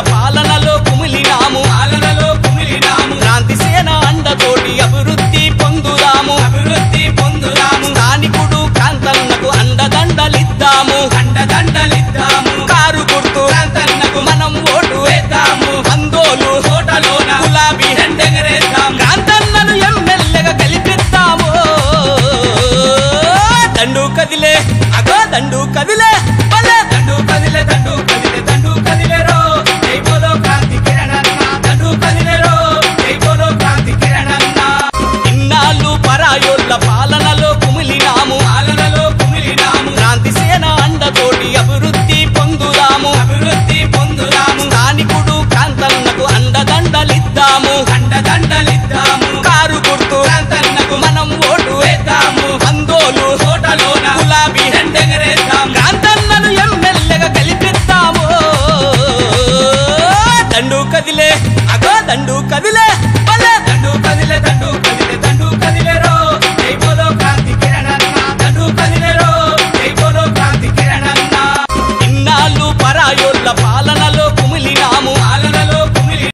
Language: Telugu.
పాలనలో కుమిలినాము పాలనలో కుమిలినాము క్రాంతి సేన అండతోటి అభివృద్ధి పొందుదాము అభివృద్ధి పొందుదాము స్థానికుడు కాంతన్నకు అండదండలిద్దాము అండదండలిద్దాము కారు గుర్తు ప్రాంతన్నకు మనం ఓటు వేద్దాము అందోలు కోటలోన గులాబీ జెండెగరేద్దాం కాంతన్నను ఎమ్మెల్యేగా గెలిపిస్తాము దండు కదిలే అగో దండు కదిలే భలే దండు కదిలే దండు కదిలే దండు కదిలేరో జై బోలో క్రాంతి కిరణన్న దండు కదిలేరో జై బోలో క్రాంతి కిరణన్న ఇన్నాళ్ళు పరాయోళ్ళ పాలనలో కుమిలినాము పాలనలో కుమిలినాము క్రాంతి సేన అండతోటి అభివృద్ధి పొందుదాము అభివృద్ధి పొందుదాము స్థానికుడు కాంతన్నకు అండదండలిద్దాము అండదండలిద్దాము కారు గుర్తు ప్రాంతన్నకు మనం ఓటు వేద్దాము అందోలు కోటలోన గులాబీ జెండెగరేద్దాం కాంతన్నను ఎమ్మెల్యేగా గెలిపిస్తాము దండు కదిలే అగో దండు కదిలే భలే దండు కదిలే దండు కదిలే దండు కదిలేరో జై బోలో క్రాంతి కిరణన్న దండు కదిలేరో జై బోలో క్రాంతి కిరణన్న ఇన్నాళ్ళు పరాయోళ్ళ